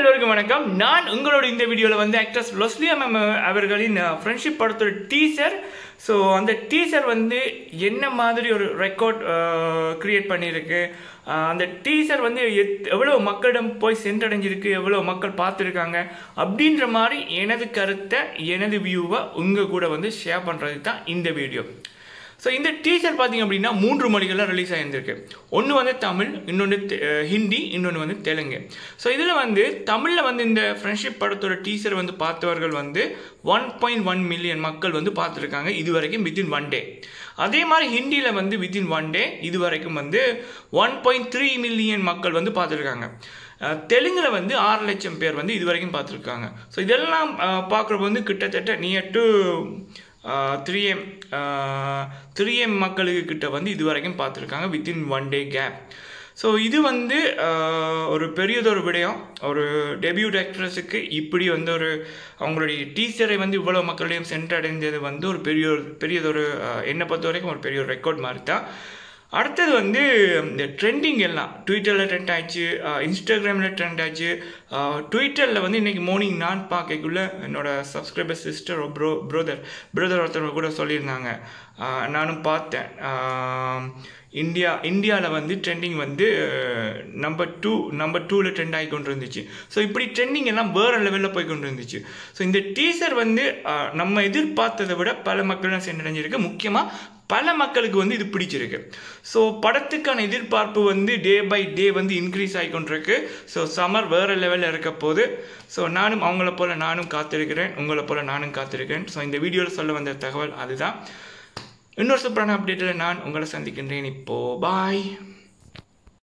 எல்லோருக்கும் வணக்கம் நான் உங்களோட இந்த வீடியோவில் வந்து ஆக்ட்ரஸ் லொஸ்லியா மேம் அவர்களின் ஃப்ரெண்ட்ஷிப் படத்தோட டீசர் ஸோ அந்த டீசர் வந்து என்ன மாதிரி ஒரு ரெக்கார்ட் கிரியேட் பண்ணியிருக்கு அஹ், அந்த டீசர் வந்து எத் எவ்வளோ மக்களிடம் போய் சென்றடைஞ்சிருக்கு எவ்வளோ மக்கள் பார்த்துருக்காங்க அப்படின்ற மாதிரி எனது கருத்தை எனது வியூவை உங்கள் கூட வந்து ஷேர் பண்ணுறது தான் இந்த வீடியோ ஸோ இந்த டீசர் பார்த்தீங்க அப்படின்னா மூன்று மொழிகளில் ரிலீஸ் ஆகியிருந்திருக்கு ஒன்று வந்து தமிழ் இன்னொன்று தெ- அஹ் ஹிந்தி இன்னொன்று வந்து தெலுங்கு ஸோ இதில் வந்து தமிழில் வந்து இந்த ஃப்ரெண்ட்ஷிப் படத்தோட டீசர் வந்து பார்த்தவர்கள் வந்து ஒன் பாயிண்ட் ஒன் மில்லியன் மக்கள் வந்து பார்த்துருக்காங்க இது வரைக்கும் வித்தின் ஒன் டே அதே மாதிரி ஹிந்தியில் வந்து வித்தின் ஒன் டே இது வரைக்கும் வந்து ஒன் பாயிண்ட் த்ரீ மில்லியன் மக்கள் வந்து பார்த்துருக்காங்க அஹ் தெலுங்குல வந்து ஆறு லட்சம் பேர் வந்து இது வரைக்கும் பார்த்துருக்காங்க ஸோ இதெல்லாம் பார்க்குறப்ப வந்து கிட்டத்தட்ட near to three M three M மக்களுக்கு கிட்ட வந்து இது வரைக்கும் பார்த்துருக்காங்க within one day gap so இது வந்து ஆஹ், ஒரு பெரியதொரு விடயம் ஒரு டெபியூட் ஆக்ட்ரஸுக்கு இப்படி வந்து ஒரு அவங்களுடைய டீச்சரை வந்து இவ்வளோ மக்களையும் சென்றடைந்தது வந்து ஒரு பெரிய ஒரு பெரியதொரு ஆஹ், என்னை பொறுத்த வரைக்கும் ஒரு பெரிய ஒரு ரெக்கார்ட் மாதிரி தான் அடுத்தது வந்து இந்த ட்ரெண்டிங் எல்லாம் ட்விட்டரில் ட்ரெண்ட் ஆயிடுச்சு இன்ஸ்டாகிராமில் ட்ரெண்ட் ஆச்சு ட்விட்டரில் வந்து இன்றைக்கி மார்னிங் நான் பார்க்கக்குள்ள என்னோட subscriber sister bro brother brother ஒருத்தர் கூட சொல்லியிருந்தாங்க ஆஹ் நானும் பார்த்தேன் ஆஹ் இந்தியா இந்தியாவில் வந்து ட்ரெண்டிங் வந்து நம்பர் டூ நம்பர் டூவில் ட்ரெண்ட் ஆகி கொண்டு இருந்துச்சு ஸோ இப்படி ட்ரெண்டிங் எல்லாம் வேறு லெவலில் போய் கொண்டு இருந்துச்சு ஸோ இந்த டீசர் வந்து ஆஹ் நம்ம எதிர்பார்த்ததை விட பல மக்கள் சென்றடைஞ்சிருக்கு முக்கியமாக பல மக்களுக்கு வந்து இது பிடிச்சிருக்கு ஸோ படத்துக்கான எதிர்பார்ப்பு வந்து டே பை டே வந்து இன்க்ரீஸ் ஆகிக்கொண்டிருக்கு ஸோ சம்மர் வேறு லெவலில் இருக்க போது ஸோ நானும் அவங்கள போல் நானும் காத்திருக்கிறேன் உங்களை போல் நானும் காத்திருக்கிறேன் ஸோ இந்த வீடியோவில் சொல்ல வந்த தகவல் அதுதான் இன்னொரு சூப்பரான அப்டேட்டில் நான் உங்களை சந்திக்கின்றேன் இப்போ பாய்